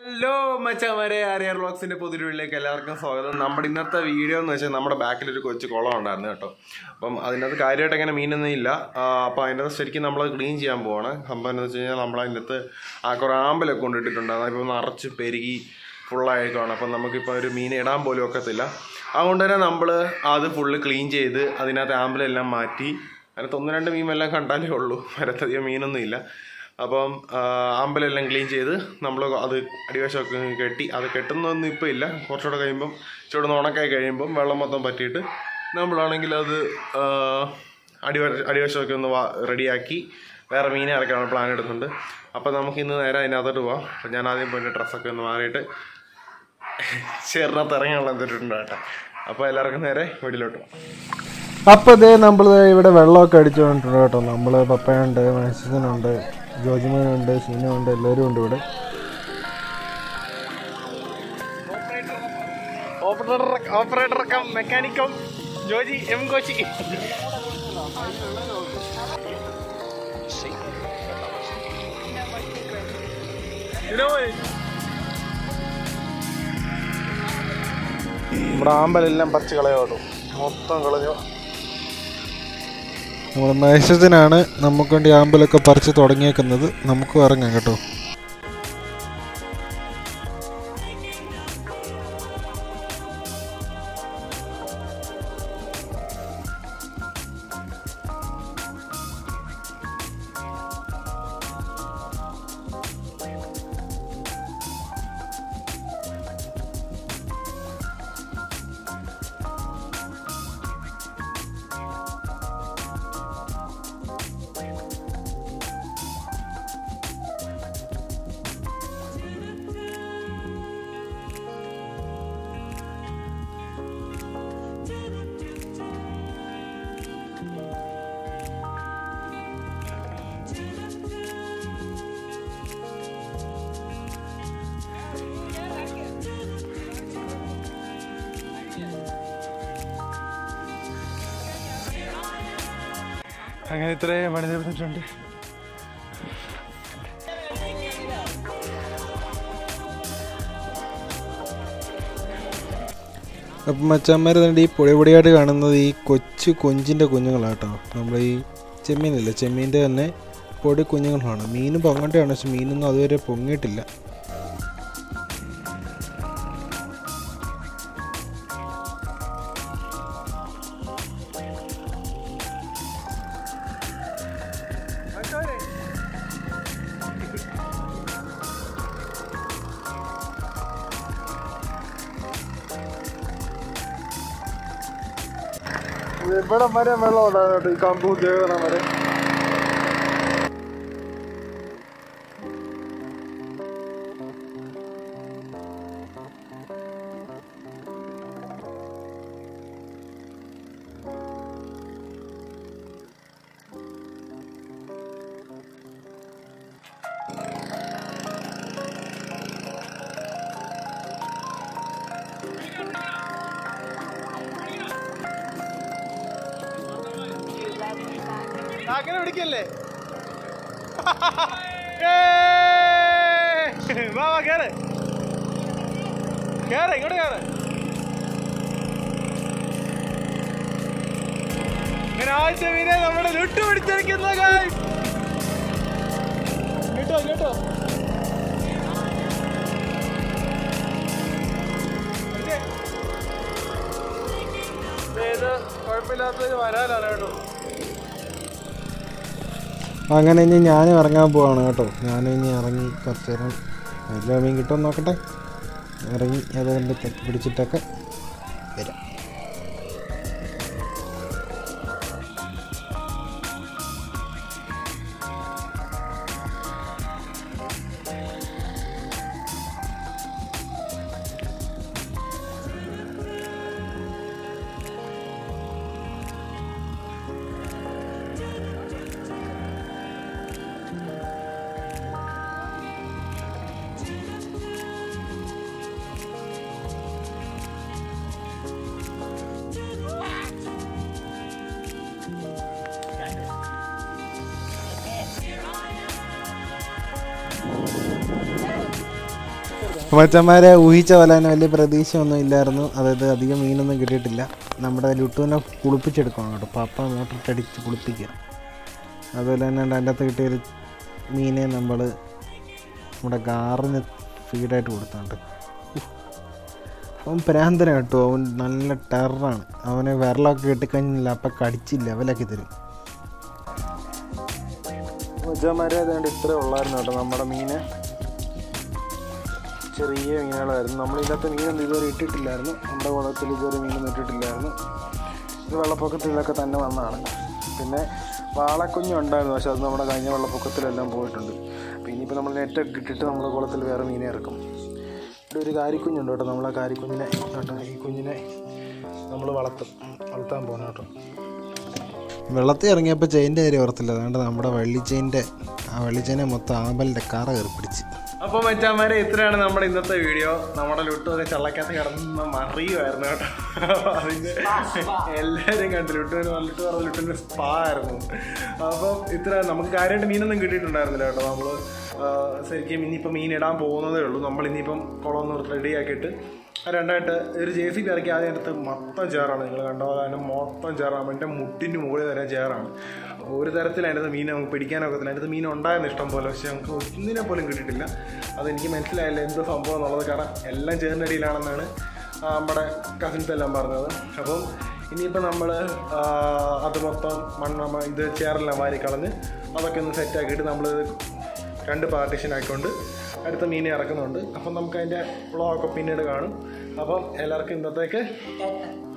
Hello മച്ചാമാരെ ആര്യർ വ്ളോഗ്സിന്റെ പുതിയൊരുള്ളിലേക്ക് എല്ലാവർക്കും സ്വാഗതം നമ്മുടെ ഇന്നത്തെ വീഡിയോ എന്ന് വെച്ചാൽ നമ്മുടെ ബാക്കിൽ ഒരു കൊച്ചു കുളം ഉണ്ടായിരുന്നു കേട്ടോ അപ്പം അതിനകത്ത് കാര്യമായിട്ട് അങ്ങനെ മീനൊന്നും ഇല്ല ആ, അപ്പം അതിൻ്റെ അകത്ത് ശരിക്കും നമ്മൾ ക്ലീൻ ചെയ്യാൻ പോവാണ് സംഭവം എന്ന് വെച്ച് കഴിഞ്ഞാൽ നമ്മൾ അതിൻ്റെ അകത്ത് ആ കുറേ ആമ്പലൊക്കെ കൊണ്ടിട്ടിട്ടുണ്ട് അതിപ്പോൾ നിറച്ച് പെരുകി ഫുള്ളായേക്കാണ് അപ്പം നമുക്കിപ്പോൾ ഒരു മീൻ ഇടാൻ പോലും ഒക്കത്തില്ല അതുകൊണ്ട് തന്നെ നമ്മൾ അത് ഫുള്ള് ക്ലീൻ ചെയ്ത് അതിനകത്ത് ആമ്പലെല്ലാം മാറ്റി അതിനകത്ത് ഒന്ന് രണ്ട് മീൻ എല്ലാം കണ്ടാലേ ഉള്ളൂ അതിനകത്തധികം മീനൊന്നും ഇല്ല അപ്പം ആ, അമ്പലമെല്ലാം ക്ലീൻ ചെയ്ത് നമ്മൾ അത് അടിവശമൊക്കെ കെട്ടി അത് കെട്ടുന്നതൊന്നും ഇപ്പോൾ ഇല്ല കുറച്ചുകൂടെ കഴിയുമ്പം ചൂടുന്ന് ഉണക്കായി കഴിയുമ്പം വെള്ളം മൊത്തം പറ്റിയിട്ട് നമ്മളാണെങ്കിൽ അത് ആ, അടിവ അടിവശമൊക്കെ ഒന്ന് വാ റെഡിയാക്കി വേറെ മീനെ ഇറക്കാനുള്ള പ്ലാൻ എടുക്കുന്നുണ്ട് അപ്പം നമുക്ക് ഇന്ന് നേരെ അതിനകത്തോട്ട് പോവാം അപ്പം ഞാൻ ആദ്യം പോയിട്ട് ഡ്രസ്സൊക്കെ ഒന്ന് മാറിയിട്ട് ചെറുനകത്ത് ഇറങ്ങാനുള്ള എന്തിട്ടുണ്ട് കേട്ടോ അപ്പോൾ എല്ലാവർക്കും നേരെ വീട്ടിലോട്ട് പോവാം അപ്പൊ ഇതേ നമ്മൾ ഇവിടെ വെള്ളമൊക്കെ അടിച്ചുകൊണ്ടിട്ടുണ്ട് കേട്ടോ നമ്മള് പപ്പയുണ്ട് മാസിസനുണ്ട് ജോജിമോനുണ്ട് ഷീനുണ്ട് എല്ലാവരും ഉണ്ട് ഇവിടെ ഓപ്പറേറ്റർ ഓപ്പറേറ്റർ കം മെക്കാനിക്കം ജോജി എം കോച്ചി നമ്മുടെ ആമ്പലെല്ലാം പറിച്ച് കളയോട്ടോ മൊത്തം കളഞ്ഞു നമ്മുടെ മാസിസനാണ് നമുക്ക് വേണ്ടി ആമ്പലൊക്കെ പറിച്ച് തുടങ്ങിയേക്കുന്നത് നമുക്കും ഇറങ്ങാം കേട്ടോ അങ്ങനെ ഇത്രയും പണി തീർന്നിട്ടുണ്ട് അപ്പം മച്ചന്മാർ തന്നെ ഈ പൊടി പൊടിയായിട്ട് കാണുന്നത് ഈ കൊച്ചു കൊഞ്ചിൻ്റെ കുഞ്ഞുങ്ങളാട്ടോ നമ്മൾ ഈ ചെമ്മീനില്ലേ ചെമ്മീൻ്റെ തന്നെ പൊടി കുഞ്ഞുങ്ങളാണ് മീൻ പൊങ്ങേണ്ടതാണ് പക്ഷെ മീനൊന്നും അതുവരെ പൊങ്ങിയിട്ടില്ല ഇവിടെ വരെ വെള്ളം ഉണ്ടായിരുന്നു കേട്ടോ ഈ കമ്പു ദേവന വരെ അങ്ങനെ പിടിക്കല്ലേ ഏയ്! വാ വാ കേറ് കേറ് ഇങ്ങോട്ട് കേറ് ഇങ്ങനെ ആഴ്ച മീനെ നമ്മുടെ ലുട്ട് പിടിച്ചിരിക്കുന്ന guys. കേട്ടോ കേട്ടോ ഇത് കുഴപ്പമില്ലാത്തൊരു വരാനാണ് കേട്ടോ അങ്ങനെ ഇനി ഞാനും ഇറങ്ങാൻ പോവാണ് കേട്ടോ ഞാനും ഇനി ഇറങ്ങി കുറച്ച് നേരം എല്ലാ മീൻ കിട്ടുമെന്ന് നോക്കട്ടെ ഇറങ്ങി അതുകൊണ്ട് തെക്ക് പിടിച്ചിട്ടൊക്കെ വരാം മച്ചന്മാരെ ഊഹിച്ച പോലെ തന്നെ വലിയ പ്രതീക്ഷയൊന്നും ഇല്ലായിരുന്നു അതായത് അധികം മീനൊന്നും കിട്ടിയിട്ടില്ല നമ്മുടെ ലുട്ടുവിനെ കുളിപ്പിച്ചെടുക്കണം കേട്ടോ പപ്പ മോട്ടർ അടിച്ച് കുളിപ്പിക്കുക അതുപോലെ തന്നെ അതിൻ്റെ അകത്ത് കിട്ടിയൊരു മീനെ നമ്മൾ നമ്മുടെ ഗാറിന് ഫീഡായിട്ട് കൊടുത്തുണ്ട് അവൻ പ്രാന്തന കേട്ടോ അവൻ നല്ല ടെററാണ് അവനെ വിരലൊക്കെ കെട്ടിക്കഴിഞ്ഞില്ല അപ്പം കടിച്ച് ലെവലാക്കി തരും മച്ചന്മാരെ അതുകൊണ്ട് ഇത്രേ ഉള്ളായിരുന്നു കേട്ടോ നമ്മുടെ മീന് ചെറിയ മീനുകളായിരുന്നു നമ്മൾ ഇതിനകത്ത് മീനൊന്നും ഇതുവരെ ഇട്ടിട്ടില്ലായിരുന്നു നമ്മുടെ കുളത്തിൽ ഇതുവരെ മീനൊന്നും ഇട്ടിട്ടില്ലായിരുന്നു ഇത് വെള്ളപ്പൊക്കത്തിലൊക്കെ തന്നെ വന്നതാണ് പിന്നെ വാളക്കുഞ്ഞ് ഉണ്ടായിരുന്നു പക്ഷെ അത് നമ്മുടെ കഴിഞ്ഞ വെള്ളപ്പൊക്കത്തിലെല്ലാം പോയിട്ടുണ്ട് അപ്പോൾ ഇനിയിപ്പോൾ നമ്മൾ നെറ്റൊക്കെ ഇട്ടിട്ട് നമ്മൾ കുളത്തിൽ വേറെ മീനെ ഇറക്കും ഇവിടെ ഒരു കാരിക്കുഞ്ഞുണ്ട് കേട്ടോ നമ്മൾ ആ കാരിക്കുഞ്ഞിനെ കേട്ടോ ഈ കുഞ്ഞിനെ നമ്മൾ വളർത്തും വളർത്താൻ പോകണം കേട്ടോ വെള്ളത്തിൽ ഇറങ്ങിയപ്പോൾ ചെയിൻ്റെ കാര്യം ഓർത്തില്ല അതുകൊണ്ട് നമ്മുടെ വള്ളിച്ചെയിൻ്റെ ആ വള്ളിച്ചെയിനെ മൊത്തം ആമ്പലിൻ്റെ കറ കയറി പിടിച്ച് അപ്പോൾ മച്ചാമാരെ ഇത്രയാണ് നമ്മുടെ ഇന്നത്തെ വീഡിയോ നമ്മുടെ ലുട്ടൂനെ ചള്ളക്കകത്ത് കിടന്ന് മറിയുമായിരുന്നു കേട്ടോ അതിൻ്റെ എല്ലാവരും കണ്ടു ലുട്ടുവിന് വന്നിട്ട് പറഞ്ഞ ലുട്ടുവിന് സ്പാ ആയിരുന്നു അപ്പം ഇത്ര നമുക്ക് കാര്യമായിട്ട് മീനൊന്നും കിട്ടിയിട്ടുണ്ടായിരുന്നില്ല കേട്ടോ നമ്മൾ ശരിക്കും ഇനിയിപ്പോൾ മീൻ ഇടാൻ പോകുന്നതേ ഉള്ളൂ നമ്മൾ ഇനിയിപ്പം കുളം റെഡി ആക്കിയിട്ട് രണ്ടായിട്ട് ഒരു ജെ സി ബി ഇറക്കി ആദ്യം എടുത്ത് മൊത്തം ചേറാണ് നിങ്ങൾ കണ്ട പോലെ തന്നെ മൊത്തം ചേറാണ് എൻ്റെ മുട്ടിൻ്റെ മുകളിൽ തന്നെ ചേറാണ് ഒരു തരത്തിൽ അതിനകത്ത് മീൻ നമുക്ക് പിടിക്കാനൊക്കത്തില്ല അതിനകത്ത് മീൻ ഉണ്ടായിരുന്നു ഇഷ്ടം പോലെ പക്ഷെ നമുക്ക് ഒന്നിനെ പോലും കിട്ടിയിട്ടില്ല അതെനിക്ക് മനസ്സിലായില്ല എന്ത് സംഭവം എന്നുള്ളത് കാരണം എല്ലാം ചേർന്നടിയിലാണെന്നാണ് ആ, നമ്മുടെ കസിൻസ് എല്ലാം പറഞ്ഞത് അപ്പം ഇനിയിപ്പോൾ നമ്മൾ അത് മൊത്തം മണ്ണ് മ- ഇത് ചേറെല്ലാം വാരി കളഞ്ഞ് അതൊക്കെ ഒന്ന് സെറ്റാക്കിയിട്ട് നമ്മൾ രണ്ട് പാർട്ടീഷൻ ആക്കിക്കൊണ്ട് അടുത്ത മീനെ ഇറക്കുന്നുണ്ട് അപ്പം നമുക്ക് അതിൻ്റെ വ്ളോഗൊക്കെ പിന്നീട് കാണും അപ്പം എല്ലാവർക്കും ഇന്നത്തേക്ക്